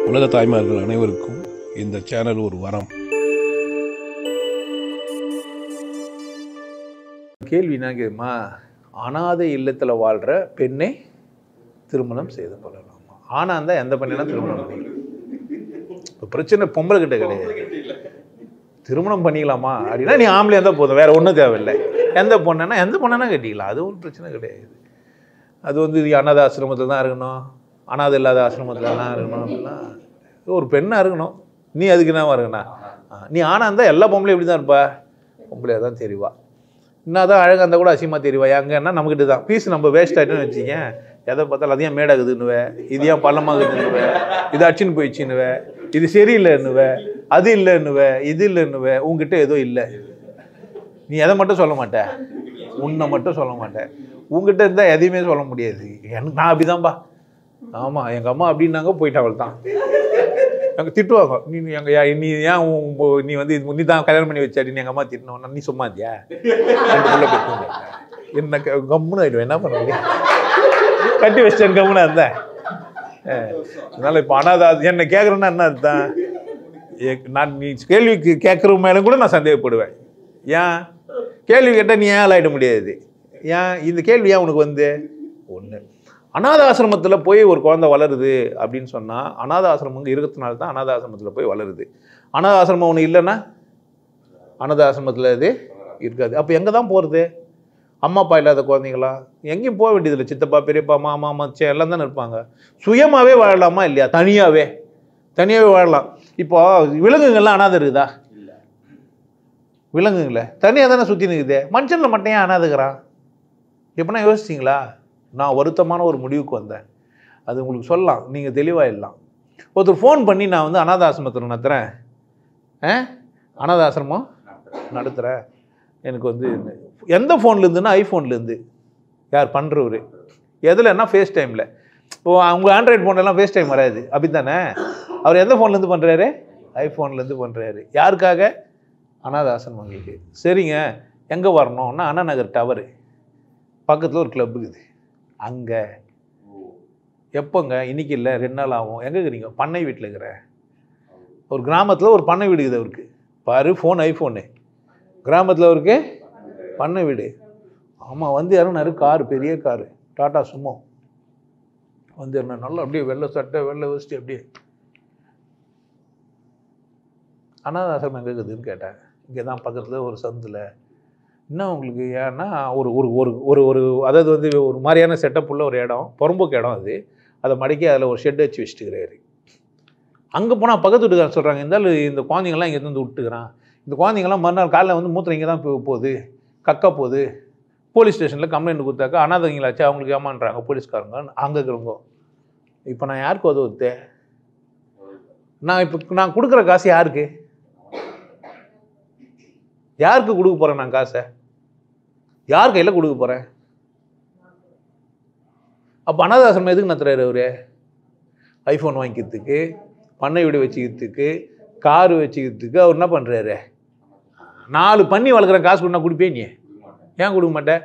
உலக தாய்மார்கள் அனைவருக்கும் இந்த சேனல் ஒரு வரம் கேள்வி என்ன கேட்குமா அனாதை இல்லத்தில் வாழ்கிற பெண்ணை திருமணம் செய்து கொள்ளலாமா ஆனா இருந்தால் எந்த பெண்ணெல்லாம் திருமணம் பண்ணிக்கலாம் இப்போ பிரச்சனை பொம்பளை கிட்ட கிடையாது திருமணம் பண்ணிக்கலாமா அப்படின்னா நீ ஆம்பளையாக இருந்தால் போதும் வேற ஒன்றும் தேவையில்லை எந்த பொண்ணுன்னா எந்த பொண்ணுனா கட்டிக்கலாம் அது ஒரு பிரச்சனை கிடையாது அது வந்து அனாதை ஆசிரமத்தில் தான் இருக்கணும் அனாதை இல்லாத ஆசிரமத்தில் தான் இருக்கணும் அப்படிலாம் ஒரு பெண்ணாக இருக்கணும் நீ அதுக்கு என்ன இருக்கணா நீ ஆனா இருந்தால் எல்லா பொம்பளையும் இப்படி தான் இருப்பா பொம்பளையாக தான் தெரிவா என்னதான் அழகாக இருந்தால் கூட அசியமாக தெரிவா எங்கன்னா நம்மக்கிட்ட தான் பீஸ் நம்ம வேஸ்ட் ஆகிட்டோன்னு வச்சுக்கேன் எதை பார்த்தாலும் அதையும் மேடாகுதுன்னுவே இது ஏன் பள்ளமாகுதுன்னுவே இது அடிச்சுன்னு போயிடுச்சுன்னுவே இது சரியில்லைன்னுவே அது இல்லைன்னுவே இது இல்லைன்னுவே உங்ககிட்ட ஏதோ இல்லை நீ எதை மட்டும் சொல்ல மாட்ட உன்னை மட்டும் சொல்ல மாட்டேன் உங்ககிட்ட இருந்தால் எதையுமே சொல்ல முடியாது எனக்கு நான் அப்படிதான்பா ஆமாம் எங்கள் அம்மா அப்படின்னாங்க போயிட்டவள் தான் எங்கள் திட்டுவாங்க நீ நீ எங்க யா- நீ ஏன் உன் உன் நீ வந்து இது- நீ தான் கல்யாணம் பண்ணி வச்சாடி நீ எங்கள் அம்மா திட்டினோன்னா நீ சும்மா இருந்தியா ரெண்டு புள்ள பெத்தவங்க. என்ன க- கம்முன்னு ஆயிடுவேன் என்ன பண்ண முடியும் கட்டி வச்சிட்டேன் கம்முனா இருந்தேன் அஹ், அதனால இப்போ அனாதா என்னை கேட்குறேன்னா என்ன அர்த்தம் ஏ- நான் நீ கேள்வி கேட்குற மேலே கூட நான் சந்தேகப்படுவேன் ஏன் கேள்வி கேட்டால் நீ ஏன் ஆளாயிட முடியாது ஏன் இந்த கேள்வி ஏன் உனக்கு வந்து ஒன்று அனாத ஆசிரமத்தில் போய் ஒரு குழந்தை வளருது அப்படின்னு சொன்னால் அனாத ஆசிரமம் இருக்கிறதுனால தான் அனாத ஆசிரமத்தில் போய் வளருது அனாத ஆசிரமம் ஒன்று இல்லைன்னா அனாத ஆசிரமத்தில் இது இருக்காது அப்போ எங்கே தான் போகிறது அம்மா அப்பா இல்லாத குழந்தைங்களா எங்கேயும் போக வேண்டியதில்லை சித்தப்பா பெரியப்பா மாமா மச்சான் எல்லாம் தானே இருப்பாங்க சுயமாகவே வாழலாமா இல்லையா தனியாகவே தனியாகவே வாழலாம் இப்போ விலங்குகள்லாம் அனாதை இருக்குதா விலங்குங்கள தனியாக தானே சுற்றி நிற்குது மனுஷனில் மட்டும் ஏன் அனாதுக்கிறான் எப்படின்னா யோசிச்சிங்களா நான் வருத்தமான ஒரு முடிவுக்கு வந்தேன் அது உங்களுக்கு சொல்லலாம் நீங்கள் தெளிவாக இல்லாம் ஒருத்தர் ஃபோன் பண்ணி நான் வந்து அனாத ஆசிரமத்தில் நடத்துகிறேன் ஆ அனாத ஆசிரமம் நடத்துகிறேன் எனக்கு வந்து எந்த ஃபோன்லேருந்துன்னா ஐஃபோன்லேருந்து யார் பண்ணுறவர் எதுலன்னா ஃபேஸ் டைமில் இப்போ அவங்க ஆண்ட்ராய்டு ஃபோன்லாம் ஃபேஸ் டைம் வராது அப்படி தானே அவர் எந்த ஃபோன்லேருந்து பண்ணுறாரு ஐஃபோன்லேருந்து பண்ணுறாரு யாருக்காக அனாத ஆசிரமங்களுக்கு சரிங்க எங்கே வரணும்னா அண்ணா நகர் டவரு பக்கத்தில் ஒரு கிளப் இருக்குது அங்கே எப்போங்க இன்னைக்கு இல்லை ரெண்டு நாள் ஆகும் எங்கே இருக்கிறீங்க பண்ணை வீட்டில் இருக்கிறேன் ஒரு கிராமத்தில் ஒரு பண்ணை வீடு இருக்குது அவருக்கு பாரு ஃபோன் ஐஃபோனு கிராமத்தில் அவருக்கு பண்ணை வீடு ஆமாம் வந்து இறங்கினாரு காரு பெரிய காரு டாடா சுமோ வந்து என்ன நல்லா அப்படியே வெள்ளை சட்டை வெள்ளை வச்சுட்டு அப்படியே அனாத ஆசிரமம் எங்கே இருக்குதுன்னு கேட்டேன் இங்கே தான் பக்கத்தில் ஒரு சந்தில் என்ன உங்களுக்கு ஏன்னா ஒரு ஒரு ஒரு ஒரு ஒரு அதாவது வந்து ஒரு மாதிரியான செட்டப் உள்ள ஒரு இடம் புறம்போக்கு இடம் அது அதை மடக்கி அதில் ஒரு ஷெட் வச்சு வச்சுட்டுக்கிறாரு அங்கே போனால் பக்கத்து வீட்டுக்காரன் சொல்கிறாங்க இருந்தாலும் இந்த குழந்தைங்கள்லாம் இங்கே வந்து விட்டுக்கிறான் இந்த குழந்தைங்கள்லாம் மறுநாள் காலைல வந்து மூத்திரம் இங்கே தான் போ- போகுது கக்கா போகுது போலீஸ் ஸ்டேஷனில் கம்ப்ளைண்ட் கொடுத்தாக்கா அனாதைங்களாச்சு அவங்களுக்கு ஏமான்றாங்க போலீஸ்காரங்க அங்கே இருக்கிறவங்க இப்போ நான் யாருக்கு உதவுத்தே நான் இப்போ நான் கொடுக்குற காசு யாருக்கு யாருக்கு கொடுக்க போகிறேன் நான் காசை யார் கையில் கொடுக்க போகிறேன் அப்போ அனாதாசிரமம் எதுக்கு நடத்துறாரு அவரு ஐஃபோன் வாங்கிக்கிறதுக்கு பண்ணை வீடு வச்சுக்கிறதுக்கு காரு வச்சுக்கிறதுக்கு அவர் என்ன பண்ணுறாரு நாலு பண்ணி வளர்க்குற காசு கொடுத்தா கொடுப்பே நீ ஏன் கொடுக்க மாட்டேன்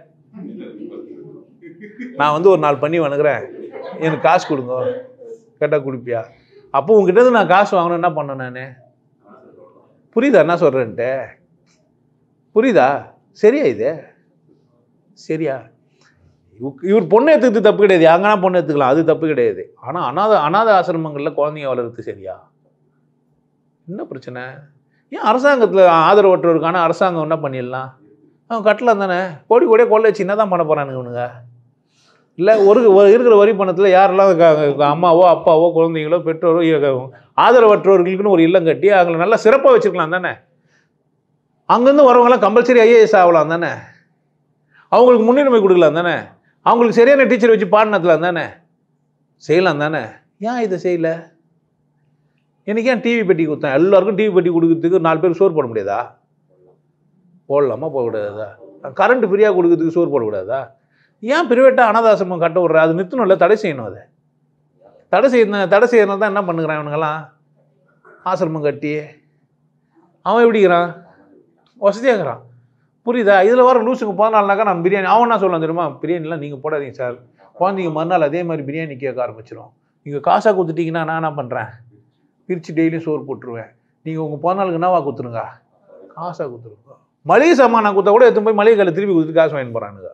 நான் வந்து ஒரு நாலு பண்ணி வளர்க்குறேன் எனக்கு காசு கொடுங்க கேட்டால் கொடுப்பியா அப்போ உங்ககிட்ட இருந்து நான் காசு வாங்கணும் என்ன பண்ணேன் நான் புரியுதா என்ன சொல்கிறேன்ட்டு புரியுதா சரியா இது சரியா இவ- இவர் பொண்ணு எடுத்துக்கிறது தப்பு கிடையாது அங்கன்னா பொண்ணு எடுத்துக்கலாம் அது தப்பு கிடையாது ஆனால் அனாத அனாத ஆசிரமங்களில் குழந்தைங்க வளர்றது சரியா என்ன பிரச்சனை ஏன் அரசாங்கத்தில் ஆதரவற்றோருக்கான அரசாங்கம் என்ன பண்ணிடலாம் அவன் கட்டலாம் தானே கோடி கோடியே கொள்ள வச்சு என்ன தான் பண்ண போகிறானுங்க இவனுங்க இல்லை ஒரு ஒரு இருக்கிற வரி பணத்தில் யாரெல்லாம் க- க- அம்மாவோ அப்பாவோ குழந்தைங்களோ பெற்றோரோ இ- ஆதரவற்றோர்களுக்குன்னு ஒரு இல்லம் கட்டி அவங்கள நல்லா சிறப்பாக வச்சுருக்கலாம் தானே அங்கேருந்து வரவங்களாம் கம்பல்சரி ஐஏஎஸ் ஆகலாம் தானே அவங்களுக்கு முன்னுரிமை கொடுக்கலாம் தானே அவங்களுக்கு சரியான டீச்சர் வச்சு பாடினதுலாம் தானே செய்யலாம் தானே ஏன் இதை செய்யல எனக்கு ஏன் டிவி பெட்டி கொடுத்தேன் எல்லாருக்கும் டிவி பெட்டி கொடுக்கறதுக்கு நாலு பேர் சோறு போட முடியாதா போடலாமா போடக்கூடாதா கரண்ட் ஃப்ரீயாக கொடுக்கறதுக்கு சோறு போடக்கூடாதா ஏன் பிரிவேட்டாக அனாதாசிரமம் கட்ட விட்ற அது நிறுத்தணும்ல தடை செய்யணும் அதை தடை செய்யணும் தடை செய்யணும் தான் என்ன பண்ணுகிறான் இவனுங்கெல்லாம் ஆசிரமம் கட்டி அவன் எப்படிங்கிறான் வசதியாகிறான் புரியுதா இதில் வர லூசுக்கு பதினாலுனாக்கா நான் பிரியாணி அவன் என்ன சொல்லலாம் தெரியுமா பிரியாணிலாம் நீங்கள் போடாதீங்க சார் குழந்தைங்க மறுநாள் அதே மாதிரி பிரியாணி கேட்க ஆரம்பிச்சிடும் நீங்கள் காசாக கொடுத்துட்டீங்கன்னா நான் என்ன பண்ணுறேன் பிரித்து டெய்லியும் சோறு போட்டுருவேன் நீங்கள் உங்கள் பிறநாளுக்கு என்னவா கொடுத்துருங்க காசாக கொடுத்துருங்க மளிகை சாமான் நான் கொடுத்தா கூட எடுத்து போய் மளிகை கடையில் திருப்பி கொடுத்துட்டு காசு வாங்கி போகிறானுங்க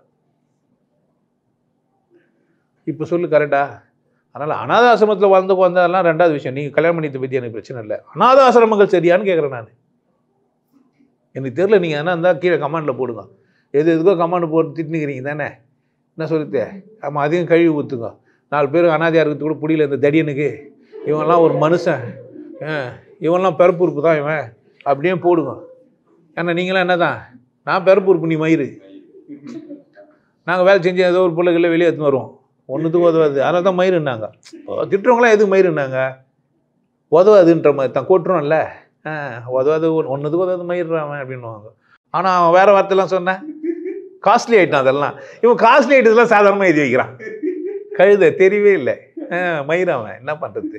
இப்போ சொல்லு கரெக்டா அதனால் அனாத ஆசிரமத்தில் வாழ்ந்து வந்ததெல்லாம் ரெண்டாவது விஷயம் நீங்கள் கல்யாணம் பண்ணியதை பற்றி எனக்கு பிரச்சனை இல்லை அனாத ஆசிரமங்கள் சரியான்னு கேட்குறேன் நான் எனக்கு தெரியல நீங்கள் என்ன இருந்தால் கீழே கமெண்டில் போடுங்க எது எதுக்கோ கமெண்ட் போட்டு திட்டுனுக்கிறீங்க தானே என்ன சொல்லிட்டு ஆமாம் அதையும் கழுவி ஊற்றுங்க நாலு பேர் அனாதையாக இருக்கிறது கூட பிடிக்கல இந்த தடியனுக்கு இவன்லாம் ஒரு மனுஷன் ஆ, இவன்லாம் பிறப்பு உறுப்பு தான் இவன் அப்படியே போடுங்க ஏன்னா நீங்களாம் என்ன தான் நான் பிறப்பு உறுப்பு நீ மயிறு நாங்கள் வேலை செஞ்சு ஏதோ ஒரு பிள்ளைகள வெளியே எடுத்துன்னு வருவோம் ஒன்றுத்துக்கு உதவாது அதனால தான் மயிருன்னாங்க திட்டுறவங்களாம் எதுக்கு மயிருன்னாங்க உதவாதுன்ற மாதிரி தான் கொட்டுறோம்ல ஆ உதவாது ஒன்றுத்துக்கு உதவாது மயிடுறான் அப்படின்னுவாங்க ஆனால் அவன் வேறு வார்த்தைலாம் சொன்னேன் காஸ்ட்லி ஐட்டம் அதெல்லாம் இவன் காஸ்ட்லி ஐட்டத்தெல்லாம் சாதாரணமாக எழுதி வைக்கிறான் கழுத தெரியவே இல்லை ஆ மயிர் அவன் என்ன பண்ணுறது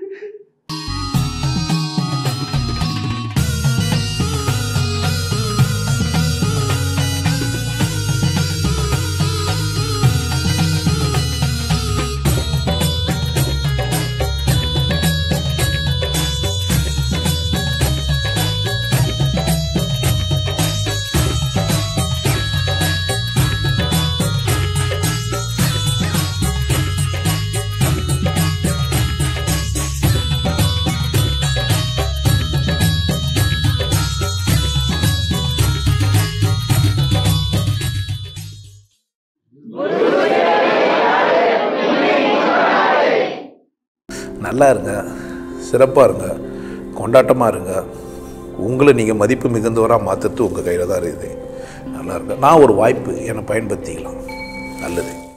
நல்லா இருங்க சிறப்பாக இருங்க கொண்டாட்டமாக இருங்க உங்களை நீங்கள் மதிப்பு மிகுந்தவராக மாற்றுறது உங்கள் கையில் தான் இருக்குது நல்லா இருங்க நான் ஒரு வாய்ப்பு என்னை பயன்படுத்திக்கலாம் நல்லது